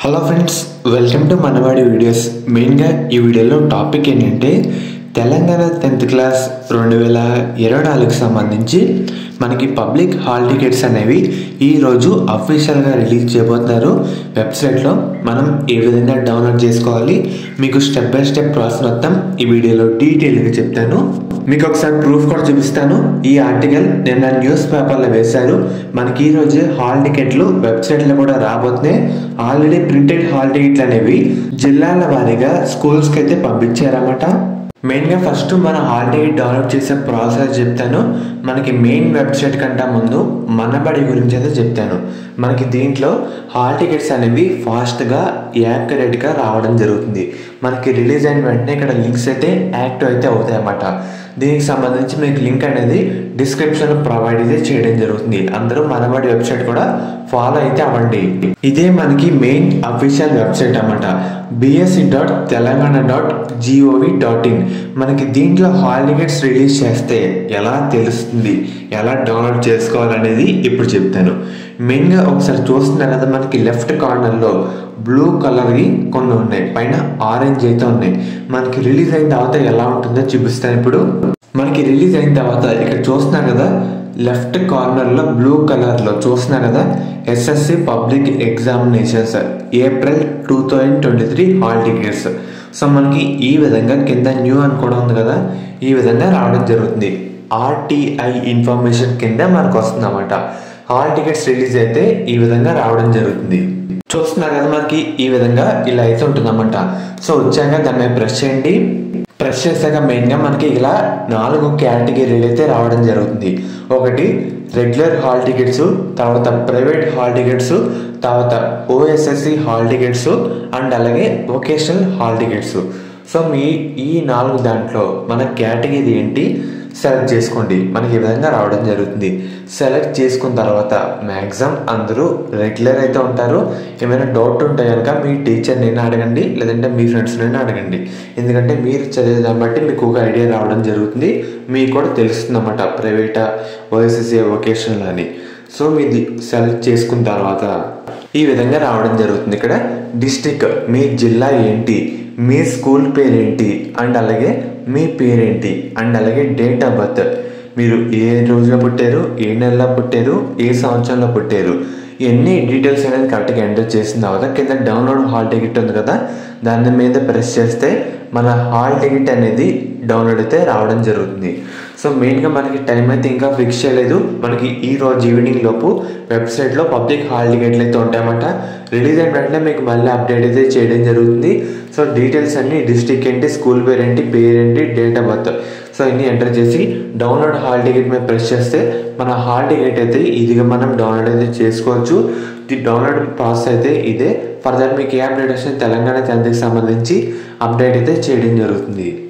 hello friends welcome to మనవాడి videos మెయిన్గా ఈ వీడియోలో టాపిక్ ఏంటంటే తెలంగాణ టెన్త్ క్లాస్ రెండు వేల ఇరవై నాలుగుకి సంబంధించి మనకి పబ్లిక్ హాల్ టికెట్స్ అనేవి ఈరోజు అఫీషియల్గా రిలీజ్ చేయబోతున్నారు వెబ్సైట్లో మనం ఏ విధంగా డౌన్లోడ్ చేసుకోవాలి మీకు స్టెప్ బై స్టెప్ ప్రాసెస్ మొత్తం ఈ వీడియోలో డీటెయిల్గా చెప్తాను మీకు ఒకసారి ప్రూఫ్ కూడా చూపిస్తాను ఈ ఆర్టికల్ నిన్న న్యూస్ పేపర్లో వేశారు మనకి ఈ రోజు హాల్ టికెట్లు వెబ్సైట్లో కూడా రాబోతున్నాయి ఆల్రెడీ ప్రింటెడ్ హాల్ టికెట్లు అనేవి జిల్లాల వారీగా స్కూల్స్కి అయితే పంపించారన్నమాట మెయిన్గా ఫస్ట్ మన హాల్ టికెట్ డౌన్లోడ్ చేసే ప్రాసెస్ చెప్తాను మనకి మెయిన్ వెబ్సైట్ కంటే ముందు మనబడి గురించి అయితే చెప్తాను మనకి దీంట్లో హాల్ టికెట్స్ అనేవి ఫాస్ట్గా యాక్యురేట్గా రావడం జరుగుతుంది మనకి రిలీజ్ అయిన వెంటనే ఇక్కడ లింక్స్ అయితే యాక్టివ్ అయితే అవుతాయి అన్నమాట దీనికి సంబంధించి మీకు లింక్ అనేది డిస్క్రిప్షన్లో ప్రొవైడ్ అయితే చేయడం జరుగుతుంది అందరూ మనబడి వెబ్సైట్ కూడా ఫాలో అయితే అవ్వండి ఇదే మనకి మెయిన్ అఫీషియల్ వెబ్సైట్ అన్నమాట BSE dot Telangana dot GOV dot in మనకి దీంట్లో హాల్ టికెట్స్ రిలీజ్ చేస్తే ఎలా తెలుస్తుంది ఎలా డౌన్లోడ్ చేసుకోవాలనేది ఇప్పుడు చెప్తాను మెయిన్గా ఒకసారి చూస్తున్నారు కదా మనకి లెఫ్ట్ కార్నర్లో బ్లూ కలర్వి కొన్ని ఉన్నాయి పైన ఆరెంజ్ అయితే ఉన్నాయి మనకి రిలీజ్ అయిన తర్వాత ఎలా ఉంటుందో చూపిస్తాను ఇప్పుడు మనకి రిలీజ్ అయిన తర్వాత ఇక్కడ చూస్తున్నారు కదా లెఫ్ట్ కార్నర్లో బ్లూ కలర్లో చూస్తున్నారు కదా SSC public examinations April two thousand twenty three hall tickets so మనకి ఈ విధంగా కింద న్యూ అని కూడా ఉంది కదా ఈ విధంగా రావడం జరుగుతుంది ఆర్టీఐ ఇన్ఫర్మేషన్ కింద మనకు వస్తుంది అన్నమాట హాల్ టికెట్స్ రిలీజ్ అయితే ఈ విధంగా రావడం జరుగుతుంది చూస్తున్నారు కదా మనకి ఈ విధంగా ఇలా అయితే ఉంటుందన్నమాట సో వచ్చాక దాని మీద ప్రెస్ చేయండి ప్రెస్ చేశాక మెయిన్గా మనకి ఇలా నాలుగు కేటగిరీలు అయితే రావడం జరుగుతుంది ఒకటి రెగ్యులర్ హాల్ టికెట్స్ తర్వాత ప్రైవేట్ హాల్ టికెట్స్ తర్వాత ఓఎస్ఎస్సి హాల్ టికెట్స్ అండ్ అలాగే వొకేషనల్ హాల్ టికెట్స్ సో మీ ఈ నాలుగు దాంట్లో మన కేటగిరీ ఏంటి సెలెక్ట్ చేసుకోండి మనకి ఈ విధంగా రావడం జరుగుతుంది సెలెక్ట్ చేసుకున్న తర్వాత మ్యాక్సిమం అందరూ రెగ్యులర్ అయితే ఉంటారు ఏమైనా డౌట్ ఉంటే కనుక మీ టీచర్ని అడగండి లేదంటే మీ ఫ్రెండ్స్నైనా అడగండి ఎందుకంటే మీరు చదివే దాన్ని బట్టి మీకు ఒక ఐడియా రావడం జరుగుతుంది మీకు కూడా తెలుస్తుంది అన్నమాట ప్రైవేటా ఓఎస్ఎస్ఏ వొకేషనల్ అని సో మీది సెలెక్ట్ చేసుకున్న తర్వాత ఈ విధంగా రావడం జరుగుతుంది ఇక్కడ డిస్టిక్ మీ జిల్లా ఏంటి మీ స్కూల్ పేరేంటి అండ్ అలాగే మీ పేరేంటి అండ్ అలాగే డేట్ ఆఫ్ బర్త్ మీరు ఏ రోజున పుట్టారు ఏ నెలలో పుట్టారు ఏ సంవత్సరంలో పుట్టారు ఇవన్నీ డీటెయిల్స్ అనేది కరెక్ట్గా ఎంటర్ చేసిన తర్వాత కింద డౌన్లోడ్ హాల్ టికెట్ ఉంది కదా దాని మీద ప్రెస్ చేస్తే మన హాల్ టికెట్ అనేది డౌన్లోడ్ అయితే రావడం జరుగుతుంది సో మెయిన్గా మనకి టైం అయితే ఇంకా ఫిక్స్ చేయలేదు మనకి ఈ రోజు ఈవినింగ్ లోపు వెబ్సైట్లో పబ్లిక్ హాల్ టికెట్లు అయితే ఉంటాయన్నమాట రిలీజ్ అయిన వెంటనే మీకు మళ్ళీ అప్డేట్ అయితే చేయడం జరుగుతుంది సో డీటెయిల్స్ అన్ని డిస్టిక్ ఏంటి స్కూల్ పేరు ఏంటి పేరేంటి డేట్ ఆఫ్ బర్త్ సో ఇన్ని ఎంటర్ చేసి డౌన్లోడ్ హాల్ టికెట్ మీద ప్రెస్ చేస్తే మన హాల్ టికెట్ అయితే ఇదిగా మనం డౌన్లోడ్ అయితే చేసుకోవచ్చు ది డౌన్లోడ్ ప్రాసెస్ అయితే ఇదే ఫర్దర్ మీకు ఏ అప్డేట్ వస్తే తెలంగాణ టెన్త్కి సంబంధించి అప్డేట్ అయితే చేయడం జరుగుతుంది